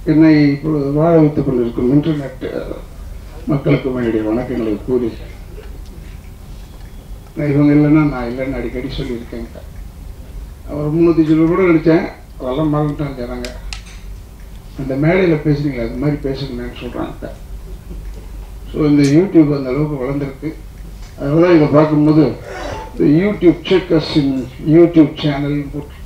என்னை இப்பொழுது வாழ வைத்துக் கொண்டிருக்கும் இன்டர்நெட் மக்களுக்கும் என்னுடைய வணக்கங்களை கூறி நான் இவங்க இல்லைன்னா நான் இல்லைன்னு அடிக்கடி சொல்லியிருக்கேங்க அவர் முந்நூற்றி சில்லு கூட நடித்தேன் அதெல்லாம் மறந்துட்டேன் ஜனங்க அந்த மேடையில் பேசுனீங்களே அது மாதிரி பேசுங்கன்னு சொல்கிறாங்க ஸோ இந்த யூடியூப் அந்த அளவுக்கு வளர்ந்துருக்கு அதனால தான் இதை பார்க்கும்போது இந்த YouTube checkers in YouTube channel போட்டு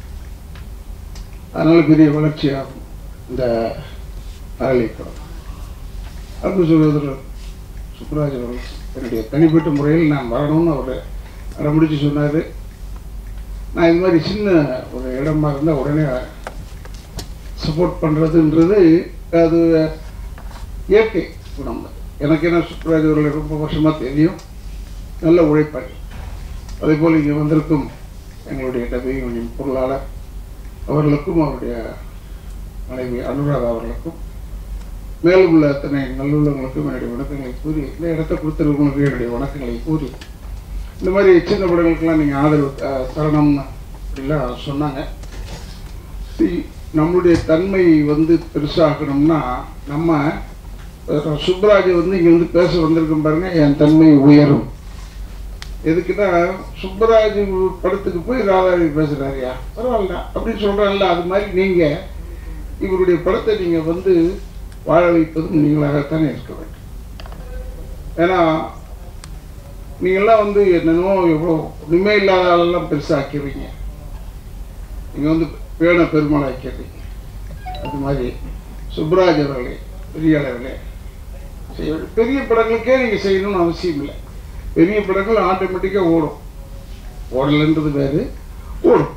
அதனால பெரிய வளர்ச்சியாகும் இந்த அரளிப்படம் அன்பு சகோதரர் சுப்ராஜ் அவர்கள் என்னுடைய தனிப்பட்ட முறையில் நான் வரணும்னு அவர் அடம்பிடிச்சு சொன்னார் நான் இது மாதிரி சின்ன ஒரு இடமா இருந்தால் உடனே சப்போர்ட் பண்ணுறதுன்றது அது இயற்கை குணம் எனக்கு என்ன சுப்ராஜ் அவர்களை ரொம்ப வருஷமாக தெரியும் நல்ல உழைப்பாளி அதே போல் இங்கே வந்திருக்கும் எங்களுடைய டபி யூனியன் பொருளாளர் அவர்களுக்கும் அவருடைய மனைவி அனுராதா அவர்களுக்கும் மேலும் உள்ள அத்தனை நல்லுள்ளவங்களுக்கும் என்னுடைய வணக்கங்களை கூறி இந்த இடத்த கொடுத்தவர்களுக்கு என்னுடைய வணக்கங்களை கூறி இந்த மாதிரி சின்ன படங்களுக்கெல்லாம் நீங்கள் ஆதரவு அஹ், தரணும்னு அப்படிலாம் சொன்னாங்க See, நம்மளுடைய தன்மை வந்து பெருசாகணும்னா நம்ம அஹ், சுப்ராஜ் வந்து இங்கே வந்து பேச வந்திருக்கோம் பாருங்க என் தன்மை உயரும் எதுக்குன்னா சுப்பராஜ் படத்துக்கு போய் ராதாவி பேசுறாருயா பரவாயில்ல அப்படின்னு சொல்றாங்கல்ல அது மாதிரி நீங்க இவருடைய படத்தை நீங்க வந்து வாழ வைப்பதும் நீங்களாகத்தானே இருக்க வேண்டும் ஏன்னா நீங்கெல்லாம் வந்து என்னென்னமோ எவ்வளோ உண்மை இல்லாத ஆளெல்லாம் பெருசா ஆக்கிடுறீங்க நீங்க வந்து பேண பெருமாள் ஆக்கிடுறீங்க அது மாதிரி சுப்ராஜ் அவர்களே பெரிய அளவிலே செய்ய வேண்டும். பெரிய படங்களுக்கே நீங்க செய்யணும்னு அவசியம் இல்லை பெரிய படங்கள் ஆட்டோமேட்டிக்காக ஓடும் ஓடலைன்றது வேறு ஓடும்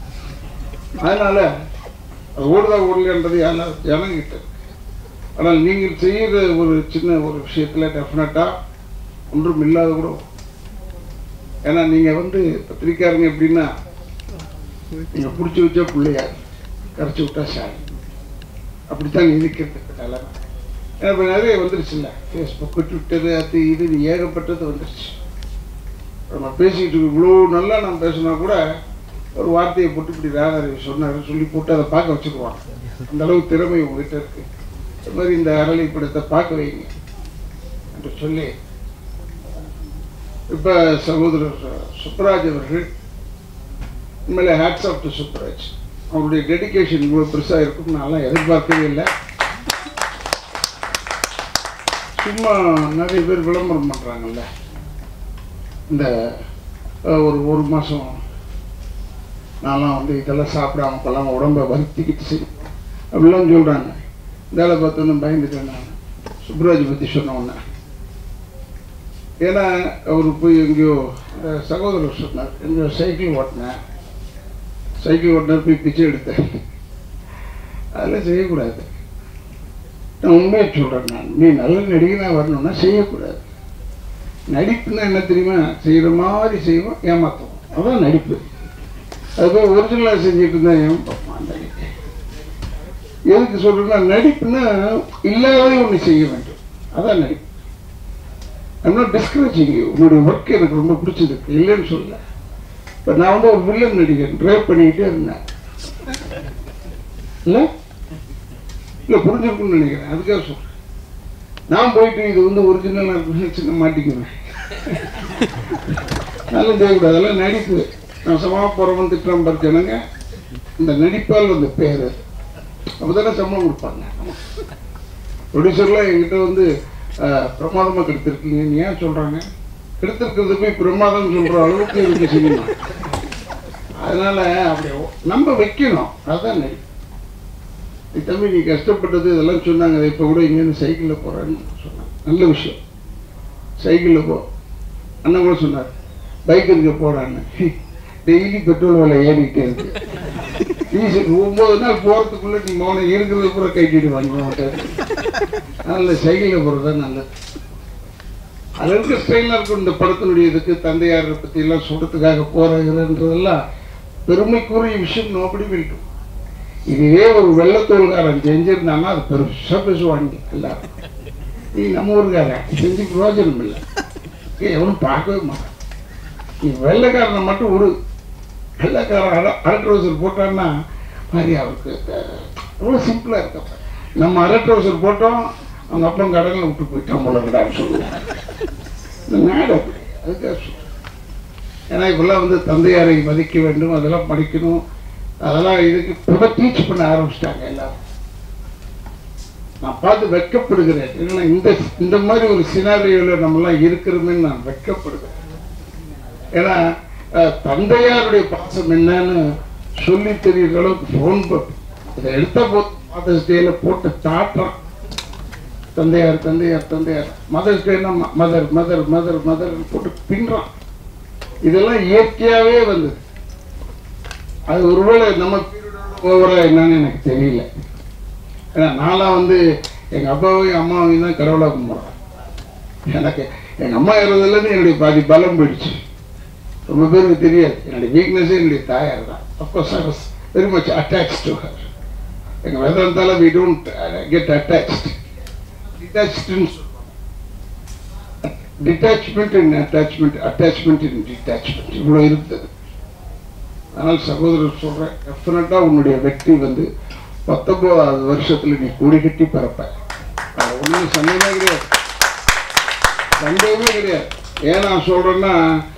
அதனால அது ஓடுதா ஓடலன்றது யாரும் ஜனங்கிட்ட இருக்கு ஆனால் நீங்கள் செய்கிற ஒரு சின்ன ஒரு விஷயத்தில் டெஃபினட்டாக ஒன்றும் இல்லாத கூட வரும். ஏன்னா நீங்கள் வந்து பத்திரிக்காரங்க எப்படின்னா நீங்கள் பிடிச்சி வச்சா பிள்ளையார் கரைச்சி விட்டா சாய் அப்படித்தான் இருக்கிறது நிலைமை ஏன்னா இப்போ நிறைய வந்துருச்சுல்ல ஃபேஸ்புக்கு ட்விட்டரு அது இது ஏகப்பட்டது வந்துருச்சு நம்ம பேசிக்கிட்டு இருக்கோம் இவ்வளோ நல்லா நம்ம பேசினா கூட ஒரு வார்த்தையை போட்டு இப்படி ராதாரவி சொன்னார் சொல்லி போட்டு அதை பார்க்க வச்சுக்குவாங்க அந்த அளவு திறமை உங்ககிட்ட இருக்கு அது மாதிரி இந்த அரளி படத்தை பார்க்க வைங்க என்று சொல்லி இப்போ சகோதரர் சுப்ராஜ் அவர்கள் உண்மையிலே ஹேட்ஸ் ஆஃப் டு சுப்ராஜ் அவருடைய டெடிகேஷன் இவ்வளோ பெருசாக இருக்கும்னு நான்லாம் எதிர்பார்க்கவே இல்லை சும்மா நிறைய பேர் விளம்பரம் பண்ணுறாங்கல்ல இந்த அஹ், ஒரு ஒரு மாதம் நான்லாம் வந்து இதெல்லாம் சாப்பிடாம கொள்ளாம உடம்ப வருத்திக்கிட்டு சரி அப்படிலாம் சொல்கிறாங்க வேலை பார்த்தோன்னு பயந்துட்டேன் நான் சுப்ராஜ் பற்றி சொன்ன உடனே ஏன்னா அவர் போய் எங்கேயோ இந்த சகோதரர் சொன்னார் எங்கேயோ சைக்கிள் ஓட்டினேன் சைக்கிள் ஓட்டினார் போய் பிச்சை எடுத்தேன் அதெல்லாம் செய்யக்கூடாது நான் உண்மையை சொல்கிறேன் நான் நீ நல்ல நடிகனாக வரணும்னா செய்யக்கூடாது நடிப்புன்னா என்ன தெரியுமா செய்கிற மாதிரி செய்வோம் ஏமாத்துவோம் அதான் நடிப்பு அது போய் ஒரிஜினலாக செஞ்சுட்டு இருந்தா ஏன் பார்ப்பான் நடிப்பு எதுக்கு சொல்கிறேன்னா நடிப்புன்னா இல்லாததை ஒன்று செய்ய வேண்டும் அதான் நடிப்பு ஐம் நாட் டிஸ்கரேஜிங் யூ உன்னுடைய ஒர்க் எனக்கு ரொம்ப பிடிச்சிருக்கு இல்லைன்னு சொல்லல இப்போ நான் வந்து ஒரு வில்லன் நடிகன் ட்ரைவ் பண்ணிக்கிட்டே இருந்தேன் இல்லை இல்லை புரிஞ்சிருக்குன்னு நினைக்கிறேன் அதுக்காக சொல்கிறேன் நான் போயிட்டு இது வந்து ஒரிஜினலாக இருக்குன்னு சின்ன மாட்டிக்குவேன் நல்லா செய்யக்கூடாது அதெல்லாம் நடிப்பு நான் சமமாக போகிறவன் திட்டம் பறிச்சனுங்க இந்த நடிப்பால் வந்த பேர் அப்போதானே சம்பளம் கொடுப்பாங்க ப்ரொடியூசர்லாம் என்கிட்ட வந்து அஹ், பிரமாதமா கெடுத்திருக்கீங்க நீ ஏன் சொல்றாங்க கெடுத்திருக்கிறது போய் பிரமாதம் சொல்ற அளவுக்கு இருக்கு சினிமா அதனால அப்படி நம்ம வைக்கணும் அதுதான் நடிப்பு நீ தம்பி நீ கஷ்டப்பட்டது இதெல்லாம் சொன்னாங்க இப்போ கூட இங்கேருந்து சைக்கிளில் போகிறேன்னு சொன்னாங்க நல்ல விஷயம் சைக்கிளில் போ அண்ணன் கூட சொன்னார் பைக் இருக்க போடான்னு டெய்லி பெட்ரோல் விலை ஏறிக்கிட்டே இருக்கு டீசல் ஒம்பது நாள் போகிறதுக்குள்ளே நீ மௌனம் இருக்கிறத பூரா கைட்டிட்டு வாங்க மாட்டேன் அதனால் சைக்கிளில் போகிறது தான் நல்லது அதில் இருக்க ஸ்டைலாக இருக்கும் இந்த படத்தினுடைய இதுக்கு தந்தையாரை பற்றி எல்லாம் சொல்கிறதுக்காக போகிறதுன்றதெல்லாம் பெருமைக்குரிய விஷயம் நோபடி வேண்டும் இதுவே ஒரு வெள்ளத்தோல்காரன் செஞ்சிருந்தான்னா அது பெருசாக பேசுவாங்க எல்லாரும் நீ நம்ம ஊருக்காரன் செஞ்சு பிரயோஜனம் இல்லை ஏய், எவனும் பார்க்கவே மாட்டான் நீ வெள்ளைக்காரனை மட்டும் விடு வெள்ளைக்காரன் அட அரை ட்ரௌசர் போட்டான்னா மாதிரி அவருக்கு அஹ், எவ்வளோ சிம்பிளாக இருக்கப்ப நம்ம அரை ட்ரௌசர் போட்டோம் அவங்க அப்பா கடலில் விட்டு போயிட்டான் போல இருக்கடான்னு சொல்லுவோம் இந்த நாடு அப்படி அதுக்காக சொல்றேன். ஏன்னா இப்பெல்லாம் வந்து தந்தையாரை மதிக்க வேண்டும் அதெல்லாம் படிக்கணும் அதெல்லாம் இதுக்கு இப்போ டீச் பண்ண ஆரம்பிச்சிட்டாங்க எல்லாரும் நான் பார்த்து வெட்கப்படுகிறேன் ஏன்னா இந்த இந்த மாதிரி ஒரு சினாரியோவில் நம்மலாம் இருக்கிறோமேன்னு நான் வெட்கப்படுகிறேன் ஏன்னா அஹ், தந்தையாருடைய பாசம் என்னன்னு சொல்லி தெரியுற அளவுக்கு ஃபோன் இதை எடுத்த போது மதர்ஸ் டேல போட்டு தாட்டுறான் தந்தையார் தந்தையார் தந்தையார் மதர்ஸ் டேனா மதர் மதர் மதர் மதர் போட்டு பின்றான் இதெல்லாம் இயற்கையாவே வந்தது அது ஒருவேளை நம்ம ஓவரா என்னன்னு எனக்கு தெரியல ஏன்னா நான்லாம் வந்து எங்க அப்பாவையும் அம்மாவையும் தான் கடவுளா கும்பிட்றேன் எனக்கு எங்க அம்மா இறந்ததுலேருந்து என்னுடைய பாதி பலம் போயிடுச்சு ரொம்ப பேருக்கு தெரியாது என்னுடைய வீக்னஸே என்னுடைய தாயார் தான் of course I was very much attach to her எங்கள் வேதாந்தால வி டோன்ட் கெட் அட்டாச்ட் டிட்டாச்டுன்னு detachment in attachment attachment in detachment இவ்வளோ இருக்குது அதனால் சகோதரர் சொல்கிறேன் டெஃபினட்டாக உன்னுடைய வெற்றி வந்து பத்தொம்போதாவது வருஷத்தில் நீ கூடி கட்டி பிறப்ப அது ஒன்றும் சந்தேகமே கிடையாது சந்தேகமே கிடையாது ஏன் நான் சொல்கிறேன்னா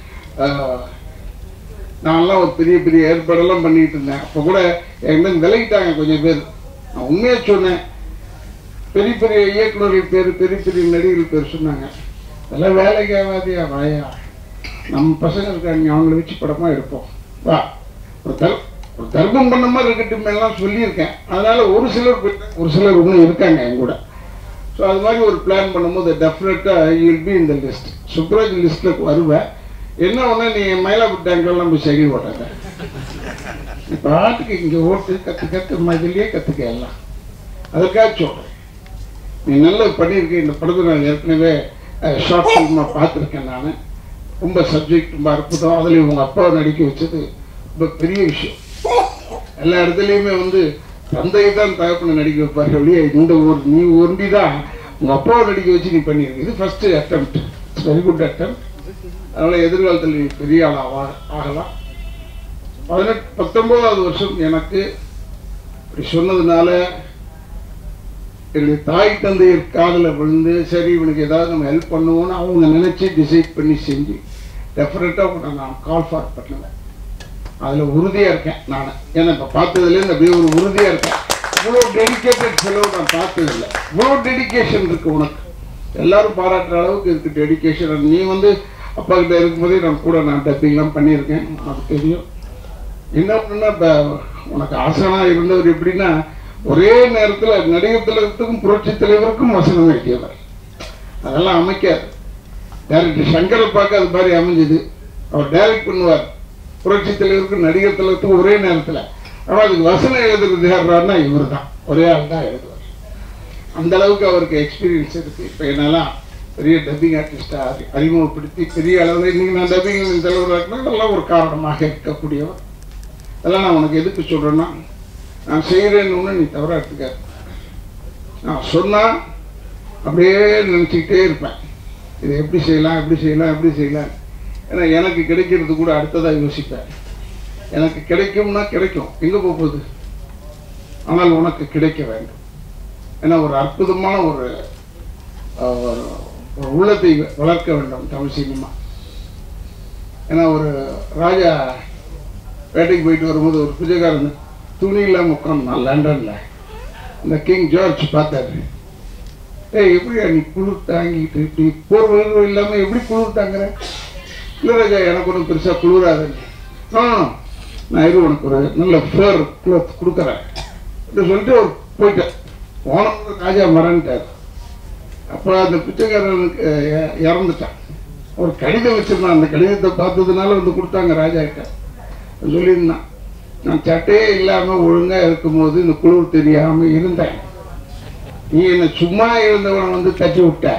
நான்லாம் ஒரு பெரிய பெரிய ஏற்பாடெல்லாம் பண்ணிட்டு இருந்தேன் அப்போ கூட என்கிட்ட விலகிட்டாங்க கொஞ்சம் பேர் நான் உண்மையாக சொன்னேன் பெரிய பெரிய இயக்குநர்கள் பேர் பெரிய பெரிய நடிகர்கள் பேர் சொன்னாங்க அதெல்லாம் வேலைக்கு ஆகாதியா வாயா நம்ம பசங்க இருக்காங்க அவங்கள வச்சு படமாக எடுப்போம் வா ஒரு தர் ஒரு தர்மம் பண்ண மாதிரி இருக்கட்டும் எல்லாம் சொல்லியிருக்கேன் அதனால ஒரு சிலர் போயிட்டாங்க, ஒரு சிலர் இன்னும் இருக்காங்க என் கூட ஸோ அது மாதிரி ஒரு பிளான் பண்ணும்போது டெஃபினட்டாக யூ வில் பி இந்த லிஸ்ட் சுப்ராஜ் லிஸ்ட்டில் வருவேன் என்ன ஒன்று நீ மயிலாப்பூர் டேங்கெல்லாம் போய் சைக்கிள் ஓட்டாங்க நீ பாட்டுக்கு இங்கே ஓட்டு கற்று கற்று மதிலேயே கற்றுக்க எல்லாம் அதுக்காக சொல்கிறேன் நீ நல்லா பண்ணியிருக்க இந்த படத்தை நான் ஏற்கனவே ஷார்ட் ஃபில்மாக பார்த்துருக்கேன் நான் ரொம்ப சப்ஜெக்ட் ரொம்ப அற்புதம் அதில் உங்கள் அப்பாவை நடிக்க வச்சது ரொம்ப பெரிய விஷயம் எல்லா இடத்துலையுமே வந்து தந்தையை தான் தகப்பனை நடிக்க வைப்பாரு ஒழிய இந்த ஒரு நீ ஒண்டி தான் உங்கள் அப்பாவை நடிக்க வச்சு நீ பண்ணியிருக்க இது first attempt it's very good attempt அதனால் எதிர்காலத்தில் நீ பெரிய ஆள் ஆவா ஆகலாம் பதினெட்டு பத்தொம்போதாவது வருஷம் எனக்கு இப்படி சொன்னதுனால என்னுடைய தாய் தந்தையர் காதில் விழுந்து சரி இவனுக்கு ஏதாவது நம்ம ஹெல்ப் பண்ணுவோம்னு அவங்க நினைச்சு டிசைட் பண்ணி செஞ்சு டெஃபினட்டாக நான் கால் ஃபார் பண்ணுவேன் அதில் உறுதியாக இருக்கேன் நான் ஏன்னா இப்போ பார்த்ததுலேருந்து அப்படியே ஒரு உறுதியாக இருக்கேன் இவ்வளோ டெடிக்கேட்டட் செலவு நான் பார்த்ததில்லை இவ்வளோ டெடிகேஷன் இருக்கு உனக்கு எல்லாரும் பாராட்டுற அளவுக்கு இருக்கு டெடிகேஷன் நீ வந்து அப்பா கிட்ட இருக்கும்போதே நான் கூட நான் டப்பிங்லாம் பண்ணியிருக்கேன் உனக்கு தெரியும் என்ன ஒண்ணுன்னா இப்போ உனக்கு ஆசனா இருந்தவர் எப்படின்னா ஒரே நேரத்தில் நடிகர் திலகத்துக்கும் புரட்சி தலைவருக்கும் வசனம் வைக்கிறவர் அதெல்லாம் அமைக்காது டேரக்டர் சங்கரை பார்க்க அது மாதிரி அமைஞ்சது அவர் டைரக்ட் பண்ணுவார் புரட்சி தலைவருக்கும் நடிகர் திலகத்துக்கும் ஒரே நேரத்தில் ஆனால் அதுக்கு வசனம் எழுதுறது யாருன்னா இவர் தான் ஒரே ஆள் தான் எழுதுவார் அந்த அளவுக்கு அவருக்கு எக்ஸ்பீரியன்ஸ் இருக்கு இப்போ என்னெல்லாம் பெரிய டப்பிங் ஆர்டிஸ்டாக அறிமுகப்படுத்தி பெரிய அளவில் இன்னைக்கு நான் டப்பிங் தலைவராக இதெல்லாம் ஒரு காரணமாக இருக்கக்கூடியவர் அதெல்லாம் நான் உனக்கு எதுக்கு சொல்கிறேன்னா நான் செய்கிறேன்னு ஒன்று நீ தவறாக எடுத்துக்காது நான் சொன்னால் அப்படியே நினச்சிக்கிட்டே இருப்பேன் இதை எப்படி செய்யலாம் எப்படி செய்யலாம் எப்படி செய்யலாம் ஏன்னா எனக்கு கிடைக்கிறது கூட அடுத்ததாக யோசிப்பேன் எனக்கு கிடைக்கும்னா கிடைக்கும் எங்கே போகுது ஆனால் உனக்கு கிடைக்க வேண்டும் ஏன்னா ஒரு அற்புதமான ஒரு அஹ், ஒரு ஒரு உள்ளத்தை வளர்க்க வேண்டும் தமிழ் சினிமா ஏன்னா ஒரு ராஜா வேட்டைக்கு போயிட்டு வரும்போது ஒரு பிச்சைக்காரன் துணி இல்லாமல் உட்காந்தான் லண்டனில் இந்த கிங் ஜார்ஜ் பார்த்தாரு ஏய் எப்படியா நீ குளிர் தாங்கிட்டு இப்படி போர்வை இல்லாமல் எப்படி குளிர் தாங்குற இல்லை ராஜா எனக்கு ஒன்றும் பெருசாக குளிராதுன்னு "No, no, no. நான் இது உனக்கு ஒரு நல்ல ஃபேர் க்ளோத் கொடுக்குறேன் அப்படின்னு சொல்லிட்டு அவர் போயிட்டேன் போனவங்க ராஜா மறந்துட்டார் அப்போ அந்த பிச்சைக்காரனுக்கு இ- இறந்துட்டான் ஒரு கடிதம் வச்சிருந்தான் அந்த கடிதத்தை பார்த்ததுனால வந்து கொடுத்தாங்க ராஜா கிட்ட சொல்லியிருந்தான் நான் சட்டையே இல்லாமல் ஒழுங்காக இருக்கும்போது இந்த குளிர் தெரியாமல் இருந்தேன் நீ என்ன சும்மா இருந்தவனை வந்து தட்டி விட்ட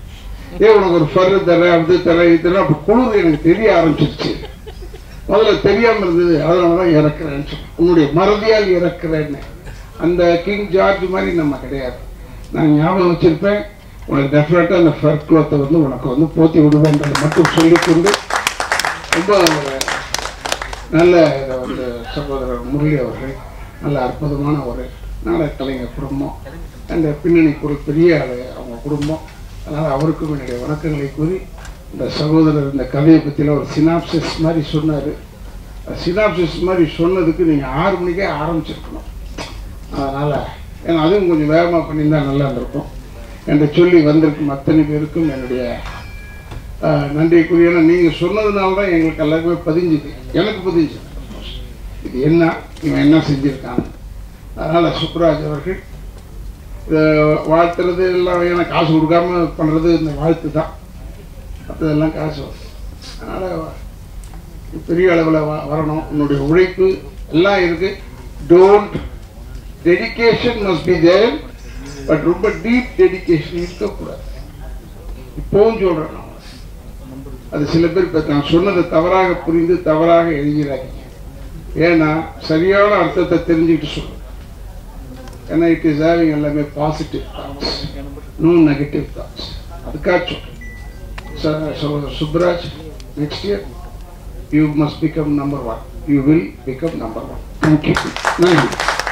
ஏ உனக்கு ஒரு ஃபர்ரு தரேன் அது தரேன் இது தரேன் அப்போ குளிர் எனக்கு தெரிய ஆரம்பிச்சிருச்சு முதல்ல தெரியாம இருந்தது அதனால தான் இறக்குறேன்னு சொன்னேன் உன்னுடைய மறதியால் இறக்குறேன்னு அந்த கிங் ஜார்ஜ் மாதிரி நம்ம கிடையாது நான் ஞாபகம் வச்சிருப்பேன் உனக்கு டெஃபினட்டாக அந்த ஃபர் க்ளோத்தை வந்து உனக்கு வந்து போத்தி விடுவேன்றதை மட்டும் சொல்லிக்கொண்டு ரொம்ப ஒரு நல்ல இதை வந்து சகோதரர் முரளி அவர்கள் நல்ல அற்புதமான ஒரு நாடக கலைஞர் குடும்பம் அந்த பின்னணி குரல் பெரிய ஆளு அவங்க குடும்பம் அதனால் அவருக்கும் என்னுடைய வணக்கங்களை கூறி இந்த சகோதரர் இந்த கதையை பற்றிலாம் ஒரு சினாப்சிஸ் மாதிரி சொன்னார் சினாப்சிஸ் மாதிரி சொன்னதுக்கு நீங்கள் ஆறு மணிக்கே ஆரம்பிச்சிருக்கணும் அதனால் ஏன்னா அதுவும் கொஞ்சம் வேகமாக பண்ணியிருந்தா நல்லா இருந்திருக்கும் என்று சொல்லி வந்திருக்கும் அத்தனை பேருக்கும் என்னுடைய ஆஹ், நன்றிக்குரிய ஏன்னா நீங்கள் சொன்னதுனால தான் எங்களுக்கு எல்லாருக்குமே பதிஞ்சுது எனக்கு பதிஞ்சு இது என்ன இவன் என்ன செஞ்சுருக்கான் அதனால் சுப்ராஜ் அவர்கள் இதை வாழ்த்துறது எல்லாம் ஏன்னா காசு கொடுக்காம பண்ணுறது இந்த வாழ்த்து தான் மற்றதெல்லாம் காசு வரும் அதனால் பெரிய அளவில் வரணும் உன்னுடைய உழைப்பு எல்லாம் இருக்கு don't dedication must be there but ரொம்ப டீப் டெடிகேஷன் இருக்கக்கூடாது இப்போவும் சொல்கிறேன் நான் அது சில பேர் இப்போ நான் சொன்னதை தவறாக புரிந்து தவறாக எழுதிடாதீங்க ஏன்னா சரியான அர்த்தத்தை தெரிஞ்சுக்கிட்டு சொல்லு ஏன்னா இட் இஸ் ஹேவிங் எல்லாமே positive thoughts no negative thoughts அதுக்காக சொல்றேன் Subraj next year you must become number one you will become number one thank you நன்றி